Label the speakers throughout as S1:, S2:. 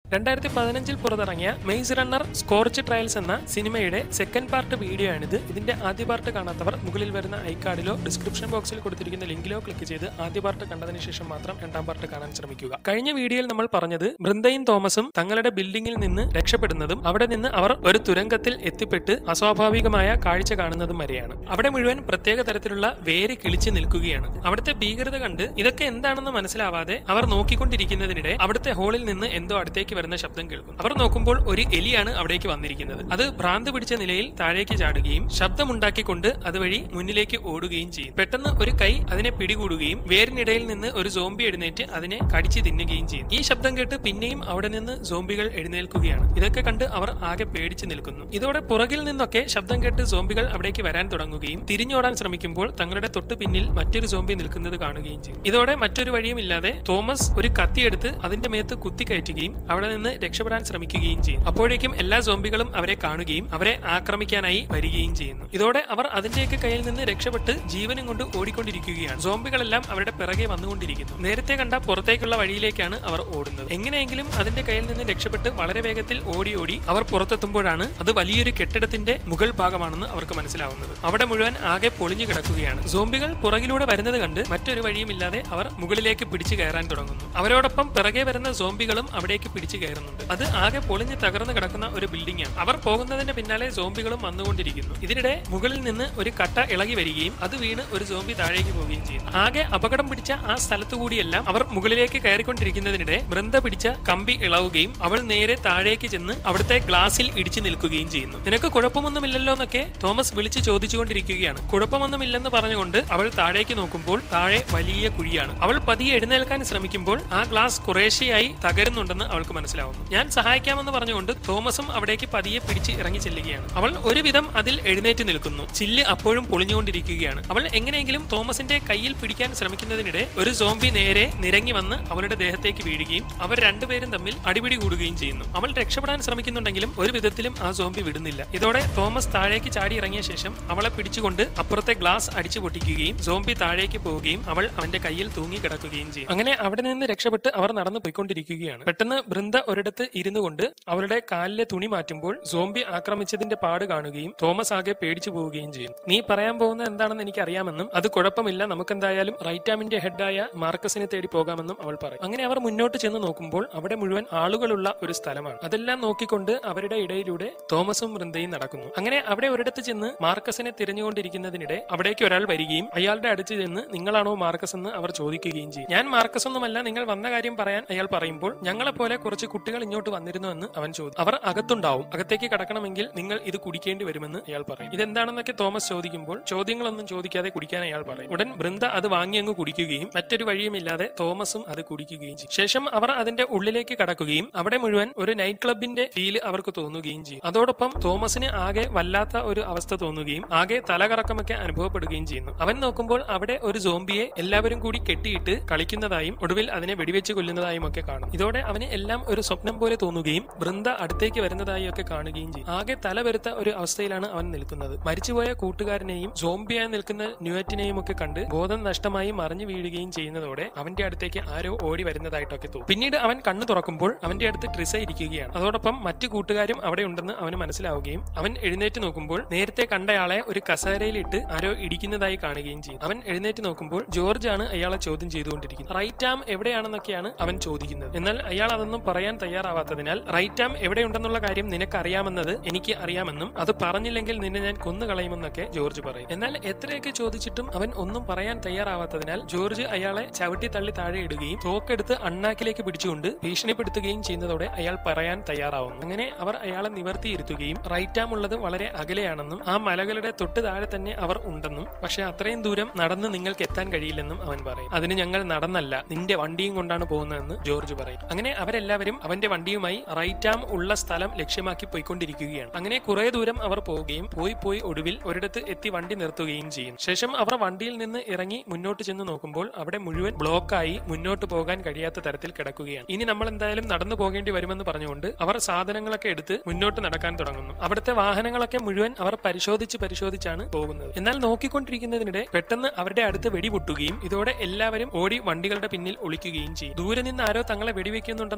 S1: രണ്ടായിരത്തി പതിനഞ്ചിൽ പുറത്തിറങ്ങിയ മെയ്സ് റണ്ണർ സ്കോർച്ച് ട്രയൽസ് എന്ന സിനിമയുടെ സെക്കൻഡ് പാർട്ട് വീഡിയോ ആണിത് ഇതിന്റെ ആദ്യ പാർട്ട് കാണാത്തവർ മുകളിൽ വരുന്ന ഐക്കാർഡിലോ ഡിസ്ക്രിപ്ഷൻ ബോക്സിൽ കൊടുത്തിരിക്കുന്ന ലിങ്കിലോ ക്ലിക്ക് ചെയ്ത് ആദ്യ പാർട്ട് കണ്ടതിന് ശേഷം മാത്രം രണ്ടാം പാർട്ട് കാണാൻ ശ്രമിക്കുക കഴിഞ്ഞ വീഡിയോയിൽ നമ്മൾ പറഞ്ഞത് ബൃന്ദയും തോമസും തങ്ങളുടെ ബിൽഡിംഗിൽ നിന്ന് രക്ഷപ്പെടുന്നതും അവിടെ നിന്ന് അവർ ഒരു തുരങ്കത്തിൽ എത്തിപ്പെട്ട് അസ്വാഭാവികമായ കാഴ്ച കാണുന്നതും വരെയാണ് അവിടെ മുഴുവൻ പ്രത്യേക തരത്തിലുള്ള വേര് കിളിച്ച് നിൽക്കുകയാണ് അവിടുത്തെ ഭീകരത കണ്ട് ഇതൊക്കെ എന്താണെന്ന് മനസ്സിലാവാതെ അവർ നോക്കിക്കൊണ്ടിരിക്കുന്നതിനിടെ അവിടുത്തെ ഹോളിൽ നിന്ന് എന്തോ അടുത്തേക്ക് വരുന്ന ശബ്ദം കേൾക്കും അവർ നോക്കുമ്പോൾ ഒരു എലിയാണ് അവിടേക്ക് വന്നിരിക്കുന്നത് അത് ഭ്രാന്ത് പിടിച്ച നിലയിൽ താഴേക്ക് ചാടുകയും ശബ്ദമുണ്ടാക്കിക്കൊണ്ട് അതുവഴി മുന്നിലേക്ക് ഓടുകയും ചെയ്യും പെട്ടെന്ന് ഒരു കൈ അതിനെ പിടികൂടുകയും വേരിനിടയിൽ നിന്ന് ഒരു സോംബി എഴുന്നേറ്റ് അതിനെ കടിച്ചു തിന്നുകയും ചെയ്യും ഈ ശബ്ദം കേട്ട് പിന്നെയും അവിടെ നിന്ന് സോംബികൾ എഴുന്നേൽക്കുകയാണ് ഇതൊക്കെ കണ്ട് അവർ ആകെ പേടിച്ചു നിൽക്കുന്നു ഇതോടെ പുറകിൽ നിന്നൊക്കെ ശബ്ദം കേട്ട് സോംബികൾ അവിടേക്ക് വരാൻ തുടങ്ങുകയും തിരിഞ്ഞോടാൻ ശ്രമിക്കുമ്പോൾ തങ്ങളുടെ തൊട്ടു പിന്നിൽ മറ്റൊരു സോംബി നിൽക്കുന്നത് കാണുകയും ചെയ്യും ഇതോടെ മറ്റൊരു വഴിയും ഇല്ലാതെ തോമസ് ഒരു കത്തിയെടുത്ത് അതിന്റെ മേത്ത് കുത്തിക്കയറ്റുകയും അവിടെ നിന്ന് രക്ഷപ്പെടാൻ ശ്രമിക്കുകയും ചെയ്യും അപ്പോഴേക്കും എല്ലാ സോംബികളും അവരെ കാണുകയും അവരെ ആക്രമിക്കാനായി വരികയും ചെയ്യുന്നു ഇതോടെ അവർ അതിന്റെയൊക്കെ കയ്യിൽ നിന്ന് രക്ഷപ്പെട്ട് ജീവനും കൊണ്ട് ഓടിക്കൊണ്ടിരിക്കുകയാണ് സോംബികളെല്ലാം അവരുടെ പിറകെ വന്നുകൊണ്ടിരിക്കുന്നു നേരത്തെ കണ്ട പുറത്തേക്കുള്ള വഴിയിലേക്കാണ് അവർ ഓടുന്നത് എങ്ങനെയെങ്കിലും അതിന്റെ കയ്യിൽ നിന്ന് രക്ഷപ്പെട്ട് വളരെ വേഗത്തിൽ ഓടി ഓടി അവർ പുറത്തെത്തുമ്പോഴാണ് അത് വലിയൊരു കെട്ടിടത്തിന്റെ മുകൾ ഭാഗമാണെന്ന് അവർക്ക് മനസ്സിലാവുന്നത് അവിടെ മുഴുവൻ ആകെ പൊളിഞ്ഞു കിടക്കുകയാണ് സോംബികൾ പുറകിലൂടെ വരുന്നത് കണ്ട് മറ്റൊരു വഴിയുമില്ലാതെ അവർ മുകളിലേക്ക് പിടിച്ചു കയറാൻ തുടങ്ങുന്നു അവരോടൊപ്പം പിറകെ വരുന്ന സോംബികളും അവിടേക്ക് പിടിച്ചു കയറുന്നുണ്ട് അത് ആകെ പൊളിഞ്ഞ് തകർന്നു കിടക്കുന്ന ഒരു ബിൽഡിംഗ് ആണ് അവർ പോകുന്നതിന്റെ പിന്നാലെ സോംബികളും വന്നുകൊണ്ടിരിക്കുന്നു ഇതിനിടെ മുകളിൽ നിന്ന് ഒരു കട്ട ഇളകി വരികയും അത് വീണ് ഒരു സോംബി താഴേക്ക് പോവുകയും ചെയ്യും ആകെ അപകടം പിടിച്ച ആ സ്ഥലത്തു കൂടിയെല്ലാം അവർ മുകളിലേക്ക് കയറിക്കൊണ്ടിരിക്കുന്നതിനിടെ വൃന്ദ പിടിച്ച കമ്പി ഇളവുകയും അവൾ നേരെ താഴേക്ക് ചെന്ന് അവിടുത്തെ ഗ്ലാസിൽ ഇടിച്ചു നിൽക്കുകയും ചെയ്യുന്നു നിനക്ക് കുഴപ്പമൊന്നുമില്ലല്ലോ എന്നൊക്കെ തോമസ് വിളിച്ചു ചോദിച്ചുകൊണ്ടിരിക്കുകയാണ് കുഴപ്പമൊന്നുമില്ലെന്ന് പറഞ്ഞുകൊണ്ട് അവൾ താഴേക്ക് നോക്കുമ്പോൾ താഴെ വലിയ കുഴിയാണ് അവൾ പതിയെ എഴുന്നേൽക്കാൻ ശ്രമിക്കുമ്പോൾ ആ ഗ്ലാസ് കുറേശ്ശെയായി തകരുന്നുണ്ടെന്ന് അവൾക്ക് മനസ്സിലാവുന്നു ഞാൻ സഹായിക്കാമെന്ന് പറഞ്ഞുകൊണ്ട് തോമസും അവിടേക്ക് പതിയെ പിടിച്ച് ഇറങ്ങി ചെല്ലുകയാണ് അവൾ ഒരുവിധം അതിൽ എഴുന്നേറ്റ് നിൽക്കുന്നു ചില്ല് അപ്പോഴും പൊളിഞ്ഞുകൊണ്ടിരിക്കുകയാണ് അവൾ എങ്ങനെയെങ്കിലും തോമസിന്റെ കയ്യിൽ പിടിക്കാൻ ശ്രമിക്കുന്നതിനിടെ ഒരു സോംബി നേരെ നിരങ്ങി വന്ന് അവളുടെ ദേഹത്തേക്ക് വീഴുകയും അവർ രണ്ടുപേരും തമ്മിൽ അടിപിടി കൂടുകയും ചെയ്യുന്നു അവൾ രക്ഷപ്പെടാൻ ശ്രമിക്കുന്നുണ്ടെങ്കിലും ഒരു വിധത്തിലും ആ സോംബി വിടുന്നില്ല ഇതോടെ തോമസ് താഴേക്ക് ചാടി ഇറങ്ങിയ ശേഷം അവളെ പിടിച്ചുകൊണ്ട് അപ്പുറത്തെ ഗ്ലാസ് അടിച്ചു പൊട്ടിക്കുകയും സോംബി താഴേക്ക് പോവുകയും അവൾ അവന്റെ കയ്യിൽ തൂങ്ങി കിടക്കുകയും ചെയ്യും അങ്ങനെ അവിടെ നിന്ന് രക്ഷപ്പെട്ട് അവർ നടന്നു പോയിക്കൊണ്ടിരിക്കുകയാണ് പെട്ടെന്ന് ബൃന്ദ ഒരിടത്ത് ഇരുന്നു കൊണ്ട് അവളുടെ കാലിലെ തുണി മാറ്റുമ്പോൾ സോംബി ആക്രമിച്ചതിന്റെ പാട് കാണുകയും തോമസ് ആകെ പേടിച്ചു പോവുകയും ചെയ്യും നീ പറയാൻ പോകുന്നത് എന്താണെന്ന് എനിക്ക് അറിയാമെന്നും അത് കുഴപ്പമില്ല നമുക്കെന്തായാലും റൈറ്റാമിന്റെ ഹെഡായ മാർക്കസിനെ തേടി പോകാമെന്നും അവൾ പറയും അങ്ങനെ അവർ മുന്നോട്ട് ചെന്ന് നോക്കുമ്പോൾ അവിടെ മുഴുവൻ ആളുകളുള്ള ഒരു സ്ഥലമാണ് അതെല്ലാം നോക്കിക്കൊണ്ട് അവരുടെ ഇടയിലൂടെ തോമസും വൃന്ദയും നടക്കുന്നു അങ്ങനെ അവിടെ ഒരിടത്ത് ചെന്ന് മാർക്കസിനെ തിരഞ്ഞുകൊണ്ടിരിക്കുന്നതിനിടെ അവിടേക്ക് ഒരാൾ വരികയും അയാളുടെ അടുത്ത് ചെന്ന് നിങ്ങളാണോ മാർക്കസ് എന്ന് അവർ ചോദിക്കുകയും ചെയ്യും ഞാൻ മാർക്കസ് ഒന്നുമല്ല നിങ്ങൾ വന്ന കാര്യം പറയാൻ അയാൾ പറയുമ്പോൾ ഞങ്ങളെ പോലെ കുറച്ച് കുട്ടികൾ ഇങ്ങോട്ട് വന്നിരുന്നു എന്ന് അവൻ ചോദിച്ചു അവർ അകത്തുണ്ടാവും അകത്തേക്ക് കടക്കണമെങ്കിൽ നിങ്ങൾ ഇത് കുടിക്കേണ്ടി വരുമെന്ന് അയാൾ പറയും ഇതെന്താണെന്നൊക്കെ തോമസ് ചോദിക്കുമ്പോൾ ചോദ്യങ്ങളൊന്നും ചോദിക്കാതെ കുടിക്കാൻ അയാൾ പറയും ഉടൻ ബൃന്ദ അത് വാങ്ങി അങ്ങ് കുടിക്കുകയും മറ്റൊരു വഴിയുമില്ലാതെ തോമസും അത് കുടിക്കുകയും ചെയ്യും ശേഷം അവർ അതിന്റെ ഉള്ളിലേക്ക് കടക്കുകയും അവിടെ മുഴുവൻ ഒരു നൈറ്റ് ക്ലബിന്റെ ഫീല് അവർക്ക് തോന്നുകയും ചെയ്യും അതോടൊപ്പം തോമസിന് ആകെ വല്ലാത്ത ഒരു അവസ്ഥ തോന്നുകയും ആകെ തലകറക്കമൊക്കെ അനുഭവപ്പെടുകയും ചെയ്യുന്നു അവൻ നോക്കുമ്പോൾ അവിടെ ഒരു സോംബിയെ എല്ലാവരും കൂടി കെട്ടിയിട്ട് കളിക്കുന്നതായും ഒടുവിൽ അതിനെ വെടിവെച്ച് കൊല്ലുന്നതായും ഒക്കെ കാണും ഇതോടെ അവന് എല്ലാം ഒരു സ്വപ്നം പോലെ തോന്നുകയും വൃന്ദ അടുത്തേക്ക് വരുന്നതായി ഒക്കെ കാണുകയും ചെയ്യും ആകെ തല വരുത്ത ഒരു അവസ്ഥയിലാണ് അവൻ നിൽക്കുന്നത് മരിച്ചുപോയ കൂട്ടുകാരനെയും സോംബിയായി നിൽക്കുന്ന ന്യൂയറ്റിനെയും ഒക്കെ കണ്ട് ബോധം നഷ്ടമായി മറിഞ്ഞു വീഴുകയും ചെയ്യുന്നതോടെ അവന്റെ അടുത്തേക്ക് ആരോ ഓടി വരുന്നതായിട്ടൊക്കെ തോന്നും പിന്നീട് അവൻ കണ്ണു തുറക്കുമ്പോൾ അവന്റെ അടുത്ത് ട്രിസ ഇരിക്കുകയാണ് അതോടൊപ്പം മറ്റു കൂട്ടുകാരും അവിടെ ഉണ്ടെന്ന് അവന് മനസ്സിലാവുകയും അവൻ എഴുന്നേറ്റ് നോക്കുമ്പോൾ നേരത്തെ കണ്ടയാളെ ഒരു കസേരയിലിട്ട് ആരോ ഇടിക്കുന്നതായി കാണുകയും ചെയ്യും അവൻ എഴുന്നേറ്റ് നോക്കുമ്പോൾ ജോർജ് ആണ് അയാളെ ചോദ്യം ചെയ്തുകൊണ്ടിരിക്കുന്നത് റൈറ്റ് ആം എവിടെയാണെന്നൊക്കെയാണ് അവൻ ചോദിക്കുന്നത് എന്നാൽ അയാൾ അതൊന്നും പറയാൻ തയ്യാറാവാത്തതിനാൽ റൈറ്റ് ആം എവിടെയുണ്ടെന്നുള്ള കാര്യം നിനക്ക് അറിയാമെന്നത് എനിക്ക് അറിയാമെന്നും അത് പറഞ്ഞില്ലെങ്കിൽ നിന്നെ ഞാൻ കൊന്നുകളയുമെന്നൊക്കെ ജോർജ് പറയും എന്നാൽ എത്രയൊക്കെ ചോദിച്ചിട്ടും അവൻ ഒന്നും പറയാൻ തയ്യാറാവാത്തതിനാൽ ജോർജ് അയാളെ ചവിട്ടി തള്ളി താഴെ ഇടുകയും തോക്കെടുത്ത് അണ്ണാക്കിലേക്ക് പിടിച്ചുകൊണ്ട് ഭീഷണിപ്പെടുത്തുകയും ചെയ്യുന്നതോടെ അയാൾ പറയാൻ തയ്യാറാവുന്നു അങ്ങനെ അവർ അയാളെ നിവർത്തിയിരുത്തുകയും റൈറ്റ് ആം ഉള്ളത് വളരെ അകലെയാണെന്നും ആ മലകളുടെ തൊട്ട് താഴെ തന്നെ അവർ ഉണ്ടെന്നും പക്ഷെ അത്രയും ദൂരം നടന്ന് നിങ്ങൾക്ക് എത്താൻ കഴിയില്ലെന്നും അവൻ പറയും അതിന് ഞങ്ങൾ നടന്നല്ല നിന്റെ വണ്ടിയും കൊണ്ടാണ് പോകുന്നതെന്ന് ജോർജ് പറയും അങ്ങനെ അവരെല്ലാവരും അവന്റെ വണ്ടിയുമായി റൈറ്റ് ആം ഉള്ള സ്ഥലം ലക്ഷ്യമാക്കി പോയിക്കൊണ്ടിരിക്കുകയാണ് അങ്ങനെ കുറെ ദൂരം അവർ പോവുകയും പോയി പോയി ഒടുവിൽ ഒരിടത്ത് എത്തി വണ്ടി നിർത്തുകയും ചെയ്യും ശേഷം അവർ വണ്ടിയിൽ നിന്ന് ഇറങ്ങി മുന്നോട്ട് ചെന്ന് നോക്കുമ്പോൾ അവിടെ മുഴുവൻ ബ്ലോക്കായി മുന്നോട്ട് പോകാൻ കഴിയാത്ത തരത്തിൽ കിടക്കുകയാണ് ഇനി നമ്മൾ എന്തായാലും നടന്നു പോകേണ്ടി വരുമെന്ന് പറഞ്ഞുകൊണ്ട് അവർ സാധനങ്ങളൊക്കെ എടുത്ത് മുന്നോട്ട് നടക്കാൻ തുടങ്ങുന്നു അവിടുത്തെ വാഹനങ്ങളൊക്കെ മുഴുവൻ അവർ പരിശോധിച്ച് പരിശോധിച്ചാണ് പോകുന്നത് എന്നാൽ നോക്കിക്കൊണ്ടിരിക്കുന്നതിനിടെ പെട്ടെന്ന് അവരുടെ അടുത്ത് വെടിപൊട്ടുകയും ഇതോടെ എല്ലാവരും ഓടി വണ്ടികളുടെ പിന്നിൽ ഒളിക്കുകയും ചെയ്യും ദൂരെ നിന്ന് ആരോ തങ്ങളെ വെടിവെക്കുന്നുണ്ടെന്ന് മനസ്സിലായ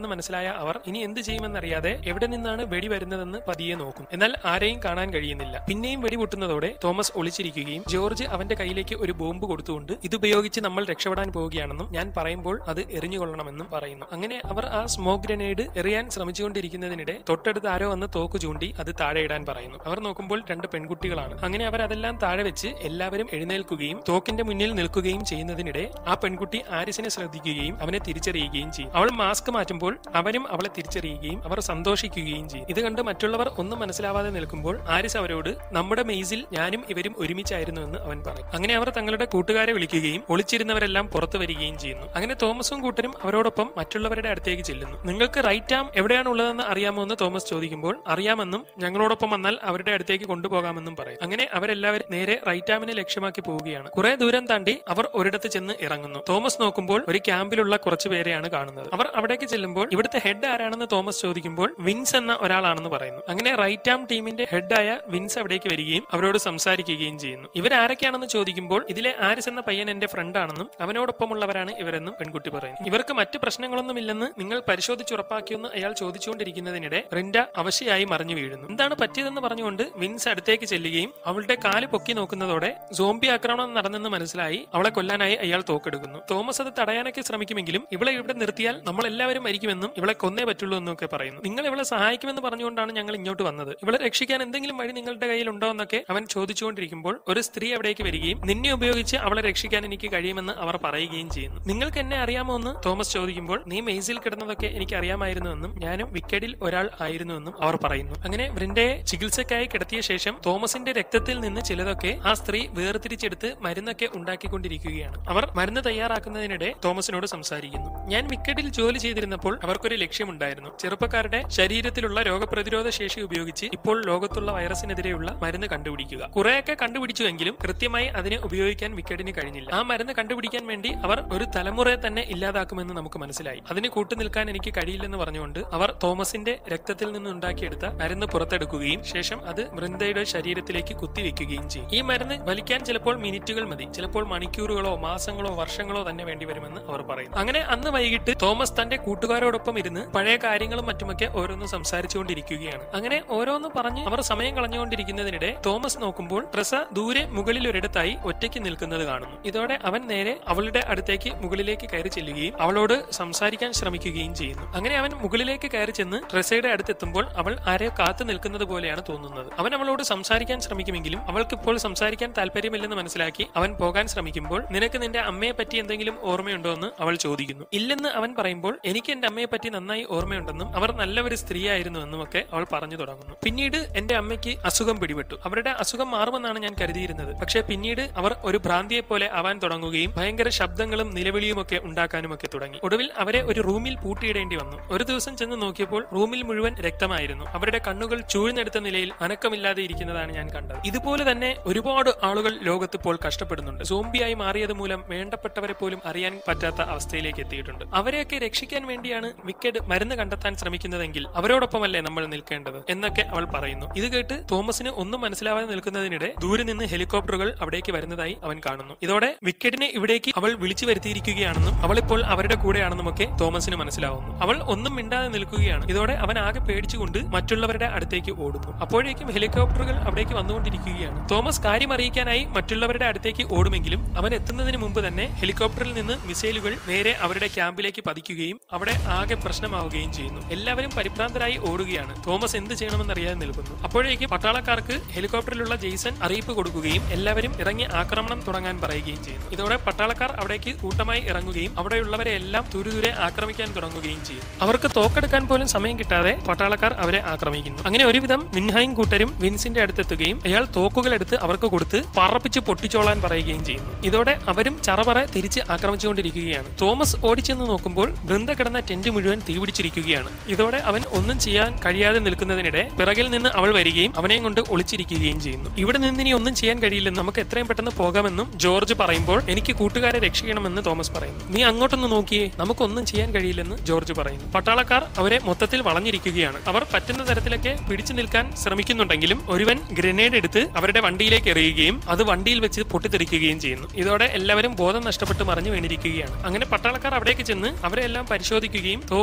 S1: പരുങ്ങലിലായ അവർ ഇനി എന്ത് ചെയ്യുമെന്നറിയാതെ എവിടെ നിന്നാണ് വെടി വരുന്നതെന്ന് പതിയെ നോക്കും എന്നാൽ ആരെയും കാണാൻ കഴിയുന്നില്ല പിന്നെയും വെടി പൊട്ടുന്നതോടെ തോമസ് ഒളിച്ചിരിക്കുകയും ജോർജ് അവന്റെ കയ്യിലേക്ക് ഒരു ബോംബ് കൊടുത്തുകൊണ്ട് ഇതുപയോഗിച്ച് നമ്മൾ രക്ഷപ്പെടാൻ പോവുകയാണെന്നും ഞാൻ പറയുമ്പോൾ അത് എറിഞ്ഞുകൊള്ളണമെന്നും പറയുന്നു അങ്ങനെ അവർ ആ സ്മോക്ക് ഗ്രനേഡ് എറിയാൻ ശ്രമിച്ചുകൊണ്ടിരിക്കുന്നതിനിടെ തൊട്ടടുത്ത് ആരോ വന്ന് തോക്ക് ചൂണ്ടി അത് താഴെ ഇടാൻ പറയുന്നു അവർ നോക്കുമ്പോൾ രണ്ട് പെൺകുട്ടികളാണ് അങ്ങനെ അവർ അതെല്ലാം താഴെ വെച്ച് എല്ലാവരും എഴുന്നേൽക്കുകയും തോക്കിന്റെ മുന്നിൽ നിൽക്കുകയും ചെയ്യുന്നതിനിടെ ആ പെൺകുട്ടി ആരിസിനെ ശ്രദ്ധിക്കുകയും അവനെ തിരിച്ചറിയുകയും ചെയ്യും അവൾ മാസ്ക് മാറ്റുമ്പോൾ അവനും അവളെ തിരിച്ചറിയുകയും അവർ സന്തോഷിക്കുകയും ചെയ്യും ഇത് കണ്ട് മറ്റുള്ളവർ ഒന്നും മനസ്സിലാവാതെ നിൽക്കുമ്പോൾ ആരിസ് അവരോട് നമ്മുടെ മെയ്സിൽ ഞാനും ഇവരും ഒരുമിച്ചായിരുന്നു എന്ന് അവൻ പറയും അങ്ങനെ അവർ തങ്ങളുടെ കൂട്ടുകാരെ വിളിക്കുകയും ഒളിച്ചിരുന്നവരെല്ലാം പുറത്തു വരികയും ചെയ്യുന്നു അങ്ങനെ തോമസും കൂട്ടരും അവരോടൊപ്പം മറ്റുള്ളവരുടെ അടുത്തേക്ക് ചെല്ലുന്നു നിങ്ങൾക്ക് റൈറ്റ് ആം എവിടെയാണ് ഉള്ളതെന്ന് അറിയാമോ എന്ന് തോമസ് ചോദിക്കുമ്പോൾ അറിയാമെന്നും ഞങ്ങളോടൊപ്പം വന്നാൽ അവരുടെ അടുത്തേക്ക് കൊണ്ടുപോകാമെന്നും പറയും അങ്ങനെ അവരെല്ലാവരും നേരെ റൈറ്റ് ആമിനെ ലക്ഷ്യമാക്കി പോവുകയാണ് കുറെ ദൂരം താണ്ടി അവർ ഒരിടത്ത് ചെന്ന് ഇറങ്ങുന്നു തോമസ് നോക്കുമ്പോൾ ഒരു ക്യാമ്പിലുള്ള കുറച്ചു പേരെയാണ് കാണുന്നത് അവർ അവിടേക്ക് ചെല്ലുമ്പോൾ ഇവിടുത്തെ ഹെഡ് ആരാണെന്ന് തോമസ് ചോദിക്കുമ്പോൾ വിൻസ് എന്ന ഒരാളാണെന്ന് പറയുന്നു അങ്ങനെ റൈറ്റ് ആം ടീമിന്റെ ഹെഡായ വിൻസ് അവിടേക്ക് വരികയും അവരോട് സംസാരിക്കുകയും ചെയ്യുന്നു ഇവരാരൊക്കെയാണെന്ന് ചോദിക്കുമ്പോൾ ഇതിലെ ആരിസ് എന്ന പയ്യൻ എന്റെ ഫ്രണ്ട് ആണെന്നും അവനോടൊപ്പമുള്ളവരാണ് ഇവരെന്നും പെൺകുട്ടി പറയുന്നു ഇവർക്ക് മറ്റു പ്രശ്നങ്ങളൊന്നുമില്ലെന്ന് നിങ്ങൾ പരിശോധിച്ചുറപ്പാക്കിയെന്ന് അയാൾ ചോദിച്ചുകൊണ്ടിരിക്കുന്നതിനിടെ റിൻഡ അവശയായി മറിഞ്ഞു വീഴുന്നു എന്താണ് പറ്റിയതെന്ന് പറഞ്ഞുകൊണ്ട് വിൻസ് അടുത്തേക്ക് ചെല്ലുകയും അവളുടെ കാല് പൊക്കി നോക്കുന്നതോടെ സോംബി ആക്രമണം നടന്നെന്ന് മനസ്സിലായി അവളെ കൊല്ലാനായി അയാൾ തോക്കെടുക്കുന്നു തോമസ് അത് തടയാനൊക്കെ ശ്രമിക്കുമെങ്കിലും ഇവളെ ഇവിടെ നിർത്തിയാൽ നമ്മൾ എല്ലാവരും മരിക്കുമെന്നും ഇവളെ കൊന്നേ പറ്റുള്ളൂ എന്നൊക്കെ പറയുന്നു നിങ്ങൾ ഇവളെ സഹായിക്കുമെന്ന് പറഞ്ഞുകൊണ്ടാണ് ഞങ്ങൾ ഇങ്ങോട്ട് വന്നത് ഇവളെ രക്ഷിക്കാൻ എന്തെങ്കിലും വഴി നിങ്ങളുടെ കയ്യിൽ ഉണ്ടോ എന്നൊക്കെ അവൻ ചോദിച്ചുകൊണ്ടിരിക്കുമ്പോൾ ഒരു സ്ത്രീ അവിടേക്ക് വരികയും നിന്നെ ഉപയോഗിച്ച് അവളെ രക്ഷിക്കാൻ എനിക്ക് കഴിയുമെന്ന് അവർ പറയുകയും ചെയ്യുന്നു നിങ്ങൾക്ക് എന്നെ അറിയാമോ എന്ന് തോമസ് ചോദിക്കുമ്പോൾ നീ മെയ്സിൽ കിടന്നതൊക്കെ എനിക്ക് അറിയാമായിരുന്നുവെന്നും ഞാനും വിക്കറ്റിൽ ഒരാൾ ആയിരുന്നുവെന്നും അവർ പറയുന്നു അങ്ങനെ വൃന്ദയെ ചികിത്സക്കായി കിടത്തിയ ശേഷം തോമസിന്റെ രക്തത്തിൽ നിന്ന് ചിലതൊക്കെ ആ സ്ത്രീ വേർതിരിച്ചെടുത്ത് മരുന്നൊക്കെ ഉണ്ടാക്കിക്കൊണ്ടിരിക്കുകയാണ് അവർ മരുന്ന് തയ്യാറാക്കുന്നതിനിടെ തോമസിനോട് സംസാരിക്കുന്നു ഞാൻ വിക്കറ്റിൽ ജോലി ചെയ്തിരുന്നപ്പോൾ അവർക്കൊരു ലക്ഷ്യമുണ്ടായിരുന്നു ചെറുപ്പക്കാരുടെ ശരീരത്തിലുള്ള രോഗപ്രതിരോധ ശേഷി ഉപയോഗിച്ച് ഇപ്പോൾ ലോകത്തുള്ള വൈറസിനെതിരെയുള്ള മരുന്ന് കണ്ടുപിടിക്കുക കുറെയൊക്കെ കണ്ടുപിടിച്ചുവെങ്കിലും കൃത്യമായി അതിനെ ഉപയോഗിക്കാൻ വിക്കറ്റിന് കഴിഞ്ഞില്ല ആ മരുന്ന് കണ്ടുപിടിക്കാൻ വേണ്ടി അവർ ഒരു തലമുറയെ തന്നെ ഇല്ലാതാക്കുമെന്ന് നമുക്ക് മനസ്സിലായി അതിന് കൂട്ടുനിൽക്കാൻ എനിക്ക് കഴിയില്ലെന്ന് പറഞ്ഞുകൊണ്ട് അവർ തോമസിന്റെ രക്തത്തിൽ നിന്ന് ഉണ്ടാക്കിയെടുത്ത മരുന്ന് പുറത്തെടുക്കുകയും ശേഷം അത് വൃന്ദയുടെ ശരീരത്തിലേക്ക് കുത്തിവെക്കുകയും ചെയ്യും ഈ മരുന്ന് വലിക്കാൻ ചിലപ്പോൾ മിനിറ്റുകൾ മതി ചിലപ്പോൾ മണിക്കൂറുകളോ മാസങ്ങളോ വർഷങ്ങളോ തന്നെ വേണ്ടിവരുമെന്ന് അവർ പറയുന്നു അങ്ങനെ അന്ന് വൈകിട്ട് തോമസ് തന്റെ കൂട്ടുകാരോടൊപ്പം ഇരുന്ന് പഴയ കാര്യങ്ങളും മറ്റുമൊക്കെ ഓരോന്ന് സംസാരിച്ചുകൊണ്ടിരിക്കുകയാണ് അങ്ങനെ ഓരോന്ന് പറഞ്ഞ് അവർ സമയം കളഞ്ഞുകൊണ്ടിരിക്കുന്നതിനിടെ തോമസ് നോക്കുമ്പോൾ പ്രസ ദൂരെ മുകളിൽ ഒരിടത്തായി ഒറ്റയ്ക്ക് നിൽക്കുന്നത് കാണുന്നു ഇതോടെ അവൻ നേരെ അവളുടെ അടുത്തേക്ക് മുകളിലേക്ക് കയറി ചെല്ലുകയും അവളോട് സംസാരിക്കാൻ ശ്രമിക്കുകയും ചെയ്യുന്നു അങ്ങനെ അവൻ മുകളിലേക്ക് കയറി ചെന്ന് ട്രെസയുടെ അടുത്തെത്തുമ്പോൾ അവൾ ആരെയോ കാത്തു നിൽക്കുന്നത് പോലെയാണ് തോന്നുന്നത് അവൻ അവളോട് സംസാരിക്കാൻ ശ്രമിക്കുമെങ്കിലും അവൾക്ക് ഇപ്പോൾ സംസാരിക്കാൻ താല്പര്യമില്ലെന്ന് മനസ്സിലാക്കി അവൻ പോകാൻ ശ്രമിക്കുമ്പോൾ നിനക്ക് നിന്റെ അമ്മയെ പറ്റി എന്തെങ്കിലും ഓർമ്മയുണ്ടോ എന്ന് അവൾ ചോദിക്കുന്നു ഇല്ലെന്ന് അവൻ പറയുമ്പോൾ എനിക്ക് എന്റെ അമ്മയെ പറ്റി നന്നായി ഓർമ്മയുണ്ടെന്നും അവർ നല്ല ഒരു സ്ത്രീയായിരുന്നു എന്നും ഒക്കെ അവൾ പറഞ്ഞു തുടങ്ങുന്നു പിന്നീട് എന്റെ അമ്മയ്ക്ക് അസുഖം പിടിപെട്ടു അവരുടെ അസുഖം മാറുമെന്നാണ് ഞാൻ കരുതിയിരുന്നത് പക്ഷേ പിന്നീട് അവർ ഒരു ഭ്രാന്തിയെ പോലെ ആവാൻ തുടങ്ങുകയും ഭയങ്കര ശബ്ദങ്ങളും നിലവിളിയും ഒക്കെ ഉണ്ടാക്കാനും ഒക്കെ തുടങ്ങി ഒടുവിൽ അവരെ ഒരു റൂമിൽ പൂട്ടിയിടേണ്ടി വന്നു ഒരു ദിവസം ചെന്ന് നോക്കിയപ്പോൾ റൂമിൽ മുഴുവൻ രക്തമായിരുന്നു അവരുടെ കണ്ണുകൾ ചൂഴ്ന്നെടുത്ത നിലയിൽ അനക്കമില്ലാതെ ഇരിക്കുന്നതാണ് ഞാൻ കണ്ടത് ഇതുപോലെ തന്നെ ഒരുപാട് ആളുകൾ ലോകത്ത് ഇപ്പോൾ കഷ്ടപ്പെടുന്നുണ്ട് സോംബിയായി മാറിയത് മൂലം വേണ്ടപ്പെട്ടവരെ പോലും അറിയാൻ പറ്റാത്ത അവസ്ഥയിലേക്ക് എത്തിയിട്ടുണ്ട് അവരെയൊക്കെ രക്ഷിക്കാൻ വേണ്ടിയാണ് വിക്കറ്റ് മരുന്ന് കണ്ടെത്താൻ ശ്രമിക്കുന്നതെങ്കിൽ അവരോടൊപ്പമല്ലേ നമ്മൾ നിൽക്കേണ്ടത് എന്നൊക്കെ അവൾ പറയുന്നു ഇത് കേട്ട് തോമസിന് ഒന്നും മനസ്സിലാവാതെ നിൽക്കുന്നതിനിടെ ദൂരെ നിന്ന് ഹെലികോപ്റ്ററുകൾ അവിടേക്ക് വരുന്നതായി അവൻ കാണുന്നു ഇതോടെ വിക്കറ്റിനെ ഇവിടേക്ക് അവൾ വിളിച്ചു വരുത്തിയിരിക്കുകയാണെന്നും അവൾ ഇപ്പോൾ അവരുടെ കൂടെയാണെന്നും ഒക്കെ തോമസിന് മനസ്സിലാവുന്നു അവൾ ഒന്നും മിണ്ടാതെ നിൽക്കുകയാണ് ഇതോടെ അവൻ ആകെ പേടിച്ചുകൊണ്ട് മറ്റുള്ളവരുടെ അടുത്തേക്ക് ഓടുന്നു അപ്പോഴേക്കും ഹെലികോപ്റ്ററുകൾ അവിടേക്ക് വന്നുകൊണ്ടിരിക്കുകയാണ് തോമസ് കാര്യം അറിയിക്കാനായി മറ്റുള്ളവരുടെ അടുത്തേക്ക് ഓടുമെങ്കിലും അവൻ എത്തുന്നതിന് മുമ്പ് തന്നെ ഹെലികോപ്റ്ററിൽ നിന്ന് മിസൈലുകൾ നേരെ അവരുടെ ക്യാമ്പിലേക്ക് പതിക്കുകയും അവിടെ ആകെ പ്രശ്നമാവുകയും ചെയ്യുന്നു എല്ലാവരും പരിഭ്രാന്തരായി ഓടുകയാണ് തോമസ് എന്ത് ചെയ്യണമെന്ന് അറിയാതെ നിൽക്കുന്നു അപ്പോഴേക്ക് പട്ടാളക്കാർക്ക് ഹെലികോപ്റ്ററിലുള്ള ജെയ്സൺ അറിയിപ്പ് കൊടുക്കുകയും എല്ലാവരും ഇറങ്ങി ആക്രമണം തുടങ്ങാൻ പറയുകയും ചെയ്യുന്നു ഇതോടെ പട്ടാളക്കാർ അവിടേക്ക് കൂട്ടമായി ഇറങ്ങുകയും അവിടെയുള്ളവരെ എല്ലാം തുരുതുരെ ആക്രമിക്കാൻ തുടങ്ങുകയും ചെയ്യും അവർക്ക് തോക്കെടുക്കാൻ പോലും സമയം കിട്ടാതെ പട്ടാളക്കാർ അവരെ ആക്രമിക്കുന്നു അങ്ങനെ ഒരുവിധം മിൻഹയും കൂട്ടരും വിൻസിന്റെ അടുത്തെത്തുകയും അയാൾ തോക്കുകൾ എടുത്ത് അവർക്ക് കൊടുത്ത് പറപ്പിച്ച് പൊട്ടിച്ചോളാൻ പറയുകയും ചെയ്യുന്നു ഇതോടെ അവരും ചറപറ തിരിച്ച് ആക്രമിച്ചുകൊണ്ടിരിക്കുകയാണ് തോമസ് ഓടിച്ചെന്ന് നോക്കുമ്പോൾ ബൃന്ദ കിടന്ന ടെന്റ് മുഴുവൻ തീപിടിച്ചിരിക്കുകയാണ് ഇതോടെ അവൻ ഒന്നും ചെയ്യാൻ കഴിയാതെ നിൽക്കുന്നതിനിടെ പിറകിൽ നിന്ന് അവൾ വരികയും അവനെയും കൊണ്ട് ഒളിച്ചിരിക്കുകയും ചെയ്യുന്നു ഇവിടെ നിന്ന് ഇനി ഒന്നും ചെയ്യാൻ കഴിയില്ലെന്ന് നമുക്ക് എത്രയും പെട്ടെന്ന് പോകാമെന്നും ജോർജ് പറയുമ്പോൾ എനിക്ക് കൂട്ടുകാരെ രക്ഷിക്കണമെന്ന് തോമസ് പറയുന്നു നീ അങ്ങോട്ടൊന്ന് നോക്കിയേ നമുക്കൊന്നും ചെയ്യാൻ കഴിയില്ലെന്ന് ജോർജ് പറയുന്നു പട്ടാളക്കാർ അവരെ മൊത്തത്തിൽ വളഞ്ഞിരിക്കുകയാണ് അവർ പറ്റുന്ന തരത്തിലൊക്കെ പിടിച്ചു നിൽക്കാൻ ശ്രമിക്കുന്നുണ്ടെങ്കിലും ഒരുവൻ ഗ്രനേഡ് എടുത്ത് അവരുടെ വണ്ടിയിലേക്ക് എറിയുകയും അത് വണ്ടിയിൽ വെച്ച് പൊട്ടിത്തെറിക്കുകയും ചെയ്യുന്നു ഇതോടെ എല്ലാവരും ബോധം നഷ്ടപ്പെട്ട് മറിഞ്ഞു വീണിരിക്കുകയാണ് അങ്ങനെ പട്ടാളക്കാർ അവിടേക്ക് ചെന്ന് അവരെ എല്ലാം പരിശോധിക്കുകയും തോക്ക്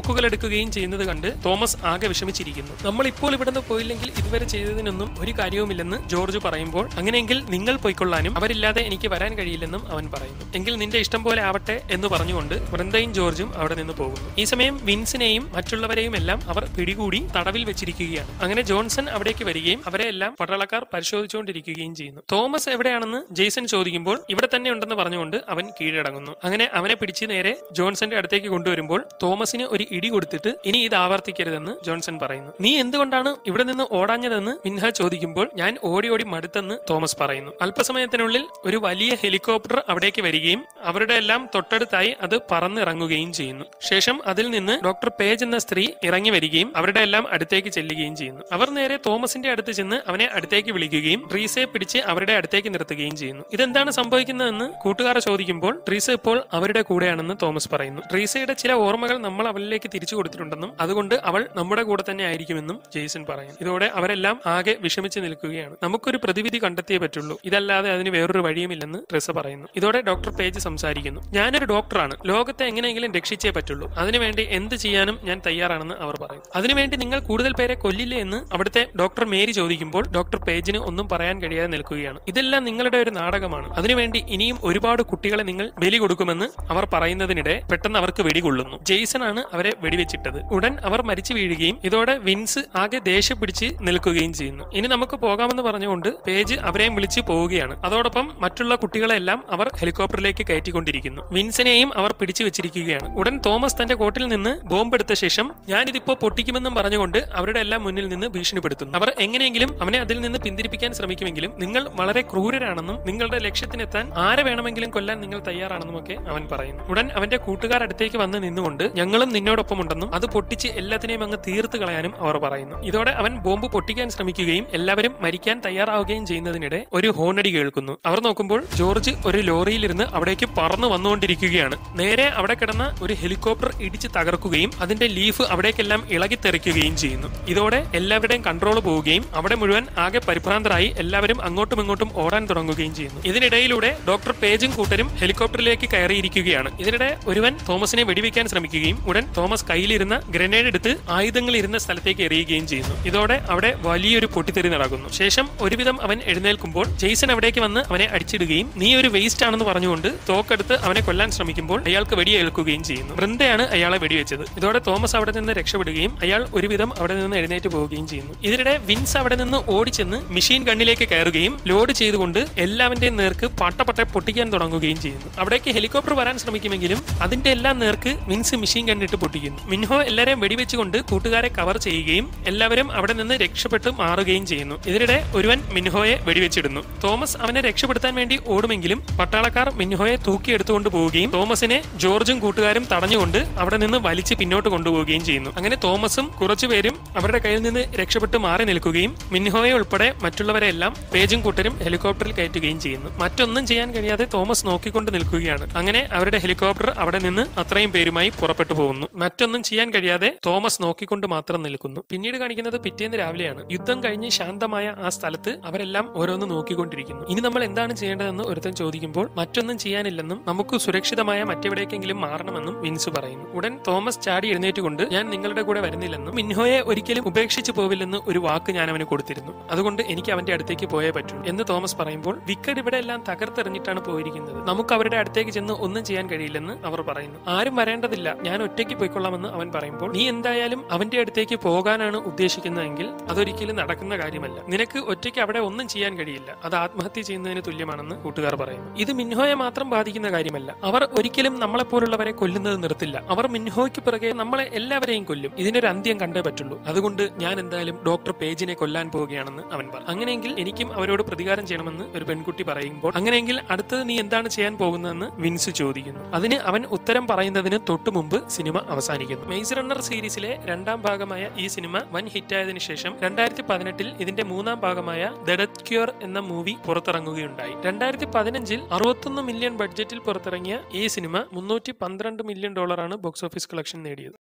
S1: വാക്കുകൾ എടുക്കുകയും ചെയ്യുന്നത് കണ്ട് തോമസ് ആകെ വിഷമിച്ചിരിക്കുന്നു നമ്മൾ ഇപ്പോൾ ഇവിടുന്ന് പോയില്ലെങ്കിൽ ഇതുവരെ ചെയ്തതിനൊന്നും ഒരു കാര്യവുമില്ലെന്ന് ജോർജ് പറയുമ്പോൾ അങ്ങനെയെങ്കിൽ നിങ്ങൾ പോയിക്കൊള്ളാനും അവരില്ലാതെ എനിക്ക് വരാൻ കഴിയില്ലെന്നും അവൻ പറയുന്നു എങ്കിൽ നിന്റെ ഇഷ്ടം പോലെ ആവട്ടെ എന്ന് പറഞ്ഞുകൊണ്ട് വൃന്ദയും ജോർജും അവിടെ നിന്ന് പോകുന്നു ഈ സമയം വിൻസിനെയും മറ്റുള്ളവരെയും എല്ലാം അവർ പിടികൂടി തടവിൽ വെച്ചിരിക്കുകയാണ് അങ്ങനെ ജോൺസൺ അവിടേക്ക് വരികയും അവരെ എല്ലാം പട്ടാളക്കാർ പരിശോധിച്ചുകൊണ്ടിരിക്കുകയും ചെയ്യുന്നു തോമസ് എവിടെയാണെന്ന് ജെയ്സൺ ചോദിക്കുമ്പോൾ ഇവിടെ തന്നെ ഉണ്ടെന്ന് പറഞ്ഞുകൊണ്ട് അവൻ കീഴടങ്ങുന്നു അങ്ങനെ അവനെ പിടിച്ച് നേരെ ജോൺസന്റെ അടുത്തേക്ക് കൊണ്ടുവരുമ്പോൾ തോമസിന് ഒരു ഇടി കൊടുത്തിട്ട് ഇനി ഇത് ആവർത്തിക്കരുതെന്ന് ജോൺസൺ പറയുന്നു നീ എന്തുകൊണ്ടാണ് ഇവിടെ നിന്ന് ഓടാഞ്ഞതെന്ന് മിൻഹ ചോദിക്കുമ്പോൾ ഞാൻ ഓടി ഓടി മടുത്തെന്ന് തോമസ് പറയുന്നു അല്പസമയത്തിനുള്ളിൽ ഒരു വലിയ ഹെലികോപ്റ്റർ അവിടേക്ക് വരികയും അവരുടെ എല്ലാം തൊട്ടടുത്തായി അത് പറന്നിറങ്ങുകയും ചെയ്യുന്നു ശേഷം അതിൽ നിന്ന് ഡോക്ടർ പേജ് എന്ന സ്ത്രീ ഇറങ്ങി വരികയും അവരുടെ എല്ലാം അടുത്തേക്ക് ചെല്ലുകയും ചെയ്യുന്നു അവർ നേരെ തോമസിന്റെ അടുത്ത് ചെന്ന് അവനെ അടുത്തേക്ക് വിളിക്കുകയും ട്രീസയെ പിടിച്ച് അവരുടെ അടുത്തേക്ക് നിർത്തുകയും ചെയ്യുന്നു ഇതെന്താണ് സംഭവിക്കുന്നതെന്ന് കൂട്ടുകാർ ചോദിക്കുമ്പോൾ ട്രീസ ഇപ്പോൾ അവരുടെ കൂടെയാണെന്ന് തോമസ് പറയുന്നു ട്രീസയുടെ ചില ഓർമ്മകൾ നമ്മൾ അവളിലേക്ക് തിരിച്ചു കൊടുത്തിട്ടുണ്ടെന്നും അതുകൊണ്ട് അവൾ നമ്മുടെ കൂടെ തന്നെ ആയിരിക്കുമെന്നും ജെയ്സൺ പറയുന്നു ഇതോടെ അവരെല്ലാം ആകെ വിഷമിച്ച് നിൽക്കുകയാണ് നമുക്കൊരു പ്രതിവിധി കണ്ടെത്തിയേ പറ്റുള്ളൂ ഇതല്ലാതെ അതിന് വേറൊരു വഴിയുമില്ലെന്ന് ട്രിസ പറയുന്നു ഇതോടെ ഡോക്ടർ പേജ് സംസാരിക്കുന്നു ഞാനൊരു ഡോക്ടറാണ് ലോകത്തെ എങ്ങനെയെങ്കിലും രക്ഷിച്ചേ പറ്റുള്ളൂ അതിനുവേണ്ടി എന്ത് ചെയ്യാനും ഞാൻ തയ്യാറാണെന്ന് അവർ പറയും അതിനുവേണ്ടി നിങ്ങൾ കൂടുതൽ പേരെ കൊല്ലില്ലേ എന്ന് അവിടുത്തെ ഡോക്ടർ മേരി ചോദിക്കുമ്പോൾ ഡോക്ടർ പേജിന് ഒന്നും പറയാൻ കഴിയാതെ നിൽക്കുകയാണ് ഇതെല്ലാം നിങ്ങളുടെ ഒരു നാടകമാണ് അതിനുവേണ്ടി ഇനിയും ഒരുപാട് കുട്ടികളെ നിങ്ങൾ ബലി കൊടുക്കുമെന്ന് അവർ പറയുന്നതിനിടെ പെട്ടെന്ന് അവർക്ക് വെടികൊള്ളുന്നു ജെയ്സൺ ആണ് അവരെ വെടിവെച്ചിട്ടത് ഉടൻ അവർ മരിച്ചു വീഴുകയും ഇതോടെ വിൻസ് ആകെ ദേഷ്യം പിടിച്ച് നിൽക്കുകയും ചെയ്യുന്നു ഇനി നമുക്ക് പോകാമെന്ന് പറഞ്ഞുകൊണ്ട് പേജ് അവരെയും വിളിച്ച് പോവുകയാണ് അതോടൊപ്പം മറ്റുള്ള കുട്ടികളെല്ലാം അവർ ഹെലികോപ്റ്ററിലേക്ക് കയറ്റിക്കൊണ്ടിരിക്കുന്നു വിൻസിനെയും അവർ പിടിച്ചു വെച്ചിരിക്കുകയാണ് ഉടൻ തോമസ് തന്റെ കോട്ടിൽ നിന്ന് ബോംബെടുത്ത ശേഷം ഞാനിതിപ്പോ പൊട്ടിക്കുമെന്നും പറഞ്ഞുകൊണ്ട് അവരുടെ എല്ലാം മുന്നിൽ നിന്ന് ഭീഷണിപ്പെടുത്തുന്നു അവർ എങ്ങനെയെങ്കിലും അവനെ അതിൽ നിന്ന് പിന്തിരിപ്പിക്കാൻ ശ്രമിക്കുമെങ്കിലും നിങ്ങൾ വളരെ ക്രൂരരാണെന്നും നിങ്ങളുടെ ലക്ഷ്യത്തിനെത്താൻ ആരെ വേണമെങ്കിലും കൊല്ലാൻ നിങ്ങൾ തയ്യാറാണെന്നുമൊക്കെ അവൻ പറയുന്നു ഉടൻ അവന്റെ കൂട്ടുകാർ അടുത്തേക്ക് വന്ന് നിന്നുകൊണ്ട് ഞങ്ങളും നിന്നോടൊപ്പമുണ്ടെന്നും അത് പൊട്ടിച്ച് എല്ലാത്തിനെയും അങ്ങ് തീർത്ത് കളയാനും അവർ പറയുന്നു ഇതോടെ അവൻ ബോംബ് പൊട്ടിക്കാൻ ശ്രമിക്കുകയും എല്ലാവരും മരിക്കാൻ തയ്യാറാവുകയും ചെയ്യുന്നതിനിടെ ഒരു ഹോണടി കേൾക്കുന്നു അവർ നോക്കുമ്പോൾ ജോർജ് ഒരു ലോറിയിലിരുന്ന് അവിടേക്ക് പറന്നു വന്നുകൊണ്ടിരിക്കുകയാണ് നേരെ അവിടെ കിടന്ന ഒരു ഹെലികോപ്റ്റർ ഇടിച്ച് തകർക്കുകയും അതിന്റെ ലീഫ് അവിടേക്കെല്ലാം ഇളകിത്തെറിക്കുകയും ചെയ്യുന്നു ഇതോടെ എല്ലാവരുടെയും കൺട്രോൾ പോവുകയും അവിടെ മുഴുവൻ ആകെ പരിഭ്രാന്തരായി എല്ലാവരും അങ്ങോട്ടും ഇങ്ങോട്ടും ഓടാൻ തുടങ്ങുകയും ചെയ്യുന്നു ഇതിനിടയിലൂടെ ഡോക്ടർ പേജും കൂട്ടരും ഹെലികോപ്റ്ററിലേക്ക് കയറിയിരിക്കുകയാണ് ഇതിനിടെ ഒരുവൻ തോമസിനെ വെടിവെക്കാൻ ശ്രമിക്കുകയും ഉടൻ തോമസ് കയ്യിലിരുന്ന ഗ്രനേഡ് എടുത്ത് ആയുധങ്ങൾ ഇരുന്ന സ്ഥലത്തേക്ക് എറിയുകയും ചെയ്യുന്നു ഇതോടെ അവിടെ വലിയൊരു പൊട്ടിത്തെറി നടക്കുന്നു ശേഷം ഒരുവിധം അവൻ എഴുന്നേൽക്കുമ്പോൾ ജെയ്സൺ അവിടേക്ക് വന്ന് അവനെ അടിച്ചിടുകയും നീ ഒരു വേസ്റ്റ് ആണെന്ന് പറഞ്ഞുകൊണ്ട് തോക്കെടുത്ത് അവനെ കൊല്ലാൻ ശ്രമിക്കുമ്പോൾ അയാൾക്ക് വെടിയേൽക്കുകയും ചെയ്യുന്നു വൃന്ദയാണ് അയാളെ വെടിവെച്ചത് ഇതോടെ തോമസ് അവിടെ നിന്ന് രക്ഷപ്പെടുകയും അയാൾ ഒരുവിധം അവിടെ നിന്ന് എഴുന്നേറ്റ് പോവുകയും ചെയ്യുന്നു ഇതിനിടെ വിൻസ് അവിടെ നിന്ന് ഓടിച്ചെന്ന് മെഷീൻ ഗണ്ണിലേക്ക് കയറുകയും ലോഡ് ചെയ്തുകൊണ്ട് എല്ലാവന്റെയും നേർക്ക് പട്ടപ്പട്ട പൊട്ടിക്കാൻ തുടങ്ങുകയും ചെയ്യുന്നു അവിടേക്ക് ഹെലികോപ്റ്റർ വരാൻ ശ്രമിക്കുമെങ്കിലും അതിന്റെ എല്ലാം നേർക്ക് വിൻസ് മെഷീൻ ഗണ്ണിട്ട് പൊട്ടിക്കുന്നു മിൻഹോ എല്ലാവരെയും വെടിവെച്ചുകൊണ്ട് കൂട്ടുകാരെ കവർ ചെയ്യുകയും എല്ലാവരും അവിടെ നിന്ന് രക്ഷപ്പെട്ട് മാറുകയും ചെയ്യുന്നു ഇതിനിടെ ഒരുവൻ മിൻഹോയെ വെടിവെച്ചിടുന്നു തോമസ് അവനെ രക്ഷപ്പെടുത്താൻ വേണ്ടി ഓടുമെങ്കിലും പട്ടാളക്കാർ മിൻഹോയെ തൂക്കിയെടുത്തുകൊണ്ട് പോവുകയും തോമസിനെ ജോർജും കൂട്ടുകാരും തടഞ്ഞുകൊണ്ട് അവിടെ നിന്ന് വലിച്ച് പിന്നോട്ട് കൊണ്ടുപോവുകയും ചെയ്യുന്നു അങ്ങനെ തോമസും കുറച്ചുപേരും അവരുടെ കയ്യിൽ നിന്ന് രക്ഷപ്പെട്ട് മാറി നിൽക്കുകയും മിൻഹോയെ ഉൾപ്പെടെ മറ്റുള്ളവരെല്ലാം പേജും കൂട്ടരും ഹെലികോപ്റ്ററിൽ കയറ്റുകയും ചെയ്യുന്നു മറ്റൊന്നും ചെയ്യാൻ കഴിയാതെ തോമസ് നോക്കിക്കൊണ്ട് നിൽക്കുകയാണ് അങ്ങനെ അവരുടെ ഹെലികോപ്റ്റർ അവിടെ നിന്ന് അത്രയും പേരുമായി പുറപ്പെട്ടു പോകുന്നു മറ്റൊന്നും ചെയ്യാൻ കഴിയാതെ തോമസ് നോക്കിക്കൊണ്ട് മാത്രം നിൽക്കുന്നു പിന്നീട് കാണിക്കുന്നത് പിറ്റേന്ന് രാവിലെയാണ് യുദ്ധം കഴിഞ്ഞ് ശാന്തമായ ആ സ്ഥലത്ത് അവരെല്ലാം ഓരോന്ന് നോക്കിക്കൊണ്ടിരിക്കുന്നു ഇനി നമ്മൾ എന്താണ് ചെയ്യേണ്ടതെന്ന് ഒരുത്തൻ ചോദിക്കുമ്പോൾ മറ്റൊന്നും ചെയ്യാനില്ലെന്നും നമുക്ക് സുരക്ഷിതമായ മറ്റെവിടേക്കെങ്കിലും മാറണമെന്നും വിൻസ് പറയുന്നു ഉടൻ തോമസ് ചാടി എഴുന്നേറ്റുകൊണ്ട് ഞാൻ നിങ്ങളുടെ കൂടെ വരുന്നില്ലെന്നും മിൻഹോയെ ഒരിക്കലും ഉപേക്ഷിച്ചു പോവില്ലെന്ന് ഒരു വാക്ക് ഞാൻ അവന് കൊടുത്തിരുന്നു അതുകൊണ്ട് എനിക്ക് അവന്റെ അടുത്തേക്ക് പോയേ പറ്റൂ എന്ന് തോമസ് പറയുമ്പോൾ വിക്കറ്റ് ഇവിടെ എല്ലാം തകർത്തെറിഞ്ഞിട്ടാണ് പോയിരിക്കുന്നത് നമുക്ക് അവരുടെ അടുത്തേക്ക് ചെന്ന് ഒന്നും ചെയ്യാൻ കഴിയില്ലെന്ന് അവർ പറയുന്നു ആരും വരേണ്ടതില്ല ഞാൻ ഒറ്റയ്ക്ക് പോയിക്കൊള്ളാമെന്ന് അവൻ പറയുമ്പോൾ നീ എന്തായാലും അവന്റെ അടുത്തേക്ക് പോകാനാണ് ഉദ്ദേശിക്കുന്നതെങ്കിൽ അതൊരിക്കലും നടക്കുന്ന കാര്യമല്ല നിനക്ക് ഒറ്റയ്ക്ക് അവിടെ ഒന്നും ചെയ്യാൻ കഴിയില്ല അത് ആത്മഹത്യ ചെയ്യുന്നതിന് തുല്യമാണെന്ന് കൂട്ടുകാർ പറയുന്നു ഇത് മിൻഹോയെ മാത്രം ബാധിക്കുന്ന കാര്യമല്ല അവർ ഒരിക്കലും നമ്മളെപ്പോലുള്ളവരെ കൊല്ലുന്നത് നിർത്തില്ല അവർ മിൻഹോയ്ക്ക് പിറകെ നമ്മളെ എല്ലാവരെയും കൊല്ലും ഇതിനൊരു അന്ത്യം കണ്ടേ പറ്റുള്ളൂ അതുകൊണ്ട് ഞാൻ എന്തായാലും ഡോക്ടർ പേജിനെ കൊല്ലാൻ പോവുകയാണെന്ന് അവൻ പറഞ്ഞു അങ്ങനെയെങ്കിൽ എനിക്കും അവരോട് പ്രതികാരം ചെയ്യണമെന്ന് ഒരു പെൺകുട്ടി പറയുമ്പോൾ അങ്ങനെയെങ്കിൽ അടുത്തത് നീ എന്താണ് ചെയ്യാൻ പോകുന്നതെന്ന് വിൻസ് ചോദിക്കുന്നു അതിന് അവൻ ഉത്തരം പറയുന്നതിന് തൊട്ടു മുമ്പ് സിനിമ അവസാനിക്കുന്നു മെയ്സ് റണ്ണർ സീരീസിലെ രണ്ടാം ഭാഗമായ ഈ സിനിമ വൻ ഹിറ്റായതിനു ശേഷം രണ്ടായിരത്തി പതിനെട്ടിൽ ഇതിന്റെ മൂന്നാം ഭാഗമായ ദ ഡെത്ത് ക്യൂർ എന്ന മൂവി പുറത്തിറങ്ങുകയുണ്ടായി രണ്ടായിരത്തി പതിനഞ്ചിൽ അറുപത്തൊന്ന് മില്യൺ ബഡ്ജറ്റിൽ പുറത്തിറങ്ങിയ ഈ സിനിമ മുന്നൂറ്റി പന്ത്രണ്ട് മില്യൺ ഡോളറാണ് ബോക്സ് ഓഫീസ് കളക്ഷൻ നേടിയത്